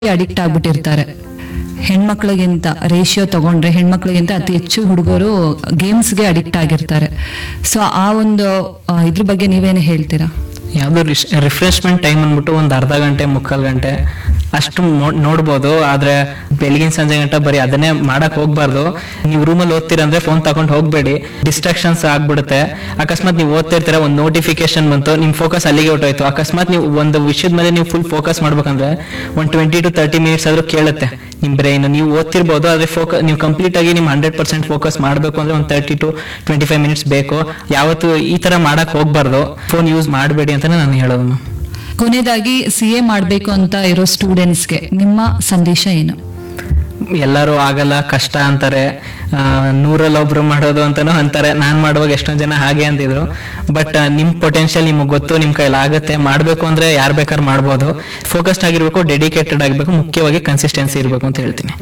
Addict ಆಗ್ಬಿಟ್ಟಿರ್ತಾರೆ ಹೆಣ್ಮಕ್ಳಿಗಿಂತ ratio ತಗೊಂಡ್ರೆ ಹೆಣ್ಮಕ್ಳಿಗಿಂತ ಅತಿ ಹೆಚ್ಚು ಹುಡುಗರು ಗೇಮ್ಸ್ಗೆ ಅಡಿಕ್ಟ್ ಆಗಿರ್ತಾರೆ ಸೊ ಆ ಒಂದು ಆ, ಇದ್ರ ಬಗ್ಗೆ ನೀವೇನು ಹೇಳ್ತೀರಾ ಯಾವುದು ರಿಫ್ರೆಶ್ಮೆಂಟ್ ಟೈಮ್ ಅಂದ್ಬಿಟ್ಟು ಒಂದು ಅರ್ಧ ಗಂಟೆ ಮುಕ್ಕಾಲು ಗಂಟೆ ಅಷ್ಟು ನೋ- ನೋಡ್ಬೋದು ಆದ್ರೆ ಬೆಳಗಿನ ಸಂಜೆ ಗಂಟೆ ಬರೀ ಅದನ್ನೇ ಮಾಡಕ್ ಹೋಗ್ಬಾರ್ದು ನೀವು ರೂಮಲ್ಲಿ ಓದ್ತೀರಂದ್ರೆ ಫೋನ್ ತಗೊಂಡು ಹೋಗ್ಬೇಡಿ ಡಿಸ್ಟ್ರಾಕ್ಷನ್ಸ್ ಆಗ್ಬಿಡುತ್ತೆ ಅಕಸ್ಮಾತ್ ನೀವು ಓದ್ತಿರ್ತೀರ ಒಂದು ನೋಟಿಫಿಕೇಶನ್ ಬಂತು ನಿಮ್ ಫೋಕಸ್ ಅಲ್ಲಿಗೆ ಹೊಟ್ಟೋಯ್ತು ಅಕಸ್ಮಾತ್ ನೀವು ಒಂದು ವಿಷಯದ ಮೇಲೆ ನೀವು ಫುಲ್ ಫೋಕಸ್ ಮಾಡ್ಬೇಕಂದ್ರೆ ಒಂದು ಟ್ವೆಂಟಿ ಟು ತರ್ಟಿ ಮಿನಿಟ್ಸ್ ಆದ್ರೂ ಕೇಳುತ್ತೆ ನಿಮ್ ಬ್ರೈನ್ ನೀವು ಓದ್ತಿರ್ಬೋದು ಆದ್ರೆ ಫೋಕಸ್ ನೀವು ಕಂಪ್ಲೀಟ್ ಆಗಿ ನಿಮ್ ಹಂಡ್ರೆಡ್ ಪರ್ಸೆಂಟ್ ಫೋಕಸ್ ಮಾಡಬೇಕು ಅಂದ್ರೆ ಒಂದು thirty to twenty five minutes ಬೇಕು ಯಾವತ್ತು ಈ ತರ ಮಾಡಕ್ ಹೋಗ್ಬಾರ್ದು ಫೋನ್ ಯೂಸ್ ಮಾಡಬೇಡಿ ಅಂತಾನೆ ನಾನು ಹೇಳೋದು ma'am. ಕೊನೆಯದಾಗಿ ಸಿ ಎ ಮಾಡಬೇಕು ಅಂತ ಇರೋ ಸ್ಟೂಡೆಂಟ್ಸ್ಗೆ ನಿಮ್ಮ ಸಂದೇಶ ಏನು ಎಲ್ಲರೂ ಆಗಲ್ಲ ಕಷ್ಟ ಅಂತಾರೆ ಆ, ನೂರಲ್ಲಿ ಒಬ್ರು ಮಾಡೋದು ಅಂತಾನು ಅಂತಾರೆ ನಾನ್ ಮಾಡುವಾಗ ಎಷ್ಟೊಂದ್ ಜನ ಹಾಗೆ ಅಂತಿದ್ರು ಬಟ್ ನಿಮ್ ಪೊಟೆನ್ಶಿಯಲ್ ನಿಮ್ಗೆ ಗೊತ್ತು ನಿಮ್ ಕೈಲಿ ಆಗುತ್ತೆ ಮಾಡ್ಬೇಕು ಅಂದ್ರೆ ಯಾರ್ ಬೇಕಾದ್ರೂ ಮಾಡ್ಬೋದು ಫೋಕಸ್ಡ್ ಆಗಿರ್ಬೇಕು ಡೆಡಿಕೇಟೆಡ್ ಆಗಿರ್ಬೇಕು ಮುಖ್ಯವಾಗಿ ಕನ್ಸಿಸ್ಟೆನ್ಸಿ ಇರ್ಬೇಕು ಅಂತ ಹೇಳ್ತೀನಿ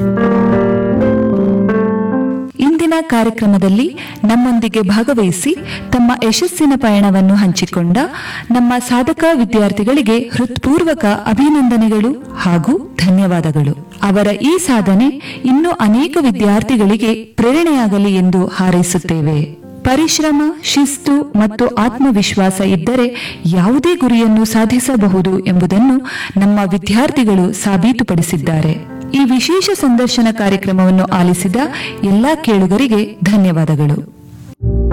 ಇಂದಿನ ಕಾರ್ಯಕ್ರಮದಲ್ಲಿ ನಮ್ಮೊಂದಿಗೆ ಭಾಗವಹಿಸಿ ತಮ್ಮ ಯಶಸ್ಸಿನ ಪಯಣವನ್ನು ಹಂಚಿಕೊಂಡ ನಮ್ಮ ಸಾಧಕ ವಿದ್ಯಾರ್ಥಿಗಳಿಗೆ ಹೃತ್ಪೂರ್ವಕ ಅಭಿನಂದನೆಗಳು ಹಾಗೂ ಧನ್ಯವಾದಗಳು ಅವರ ಈ ಸಾಧನೆ ಇನ್ನೂ ಅನೇಕ ವಿದ್ಯಾರ್ಥಿಗಳಿಗೆ ಪ್ರೇರಣೆಯಾಗಲಿ ಎಂದು ಹಾರೈಸುತ್ತೇವೆ ಪರಿಶ್ರಮ ಶಿಸ್ತು ಮತ್ತು ಆತ್ಮವಿಶ್ವಾಸ ಇದ್ದರೆ ಯಾವುದೇ ಗುರಿಯನ್ನು ಸಾಧಿಸಬಹುದು ಎಂಬುದನ್ನು ನಮ್ಮ ವಿದ್ಯಾರ್ಥಿಗಳು ಸಾಬೀತುಪಡಿಸಿದ್ದಾರೆ ಈ ವಿಶೇಷ ಸಂದರ್ಶನ ಕಾರ್ಯಕ್ರಮವನ್ನು ಆಲಿಸಿದ ಎಲ್ಲಾ ಕೇಳುಗರಿಗೆ ಧನ್ಯವಾದಗಳು